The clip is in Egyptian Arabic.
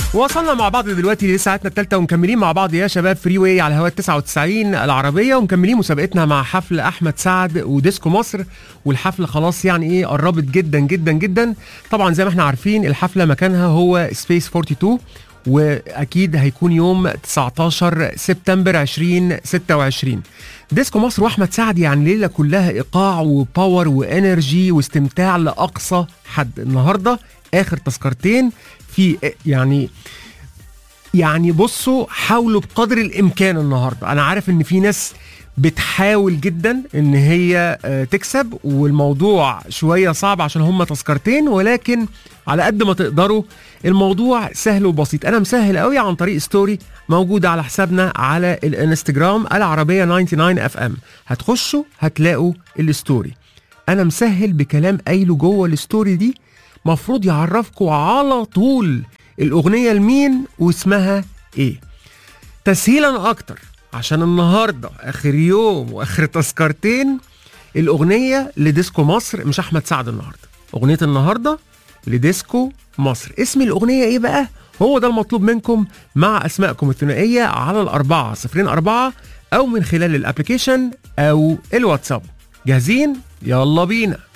وصلنا مع بعض دلوقتي لساعتنا الثالثة ومكملين مع بعض يا شباب فري واي على هواء 99 العربية ومكملين مسابقتنا مع حفل أحمد سعد وديسكو مصر والحفلة خلاص يعني إيه قربت جدا جدا جدا طبعا زي ما احنا عارفين الحفلة مكانها هو سبيس 42 واكيد هيكون يوم 19 سبتمبر 2026 ديسكو مصر واحمد سعد يعني ليله كلها ايقاع وباور وانرجي واستمتاع لاقصى حد النهارده اخر تذكرتين في يعني يعني بصوا حاولوا بقدر الامكان النهارده انا عارف ان في ناس بتحاول جدا ان هي آه، تكسب والموضوع شويه صعب عشان هم تذكرتين ولكن على قد ما تقدروا الموضوع سهل وبسيط انا مسهل قوي عن طريق ستوري موجوده على حسابنا على الانستجرام العربيه 99 اف ام هتخشوا هتلاقوا الستوري انا مسهل بكلام قايله جوه الستوري دي مفروض يعرفكم على طول الاغنيه لمين واسمها ايه تسهيلا اكتر عشان النهارده اخر يوم واخر تذكرتين الاغنيه لديسكو مصر مش احمد سعد النهارده اغنيه النهارده لديسكو مصر اسم الاغنيه ايه بقى هو ده المطلوب منكم مع اسمائكم الثنائيه على الاربعه صفرين اربعه او من خلال الابلكيشن او الواتساب جاهزين يلا بينا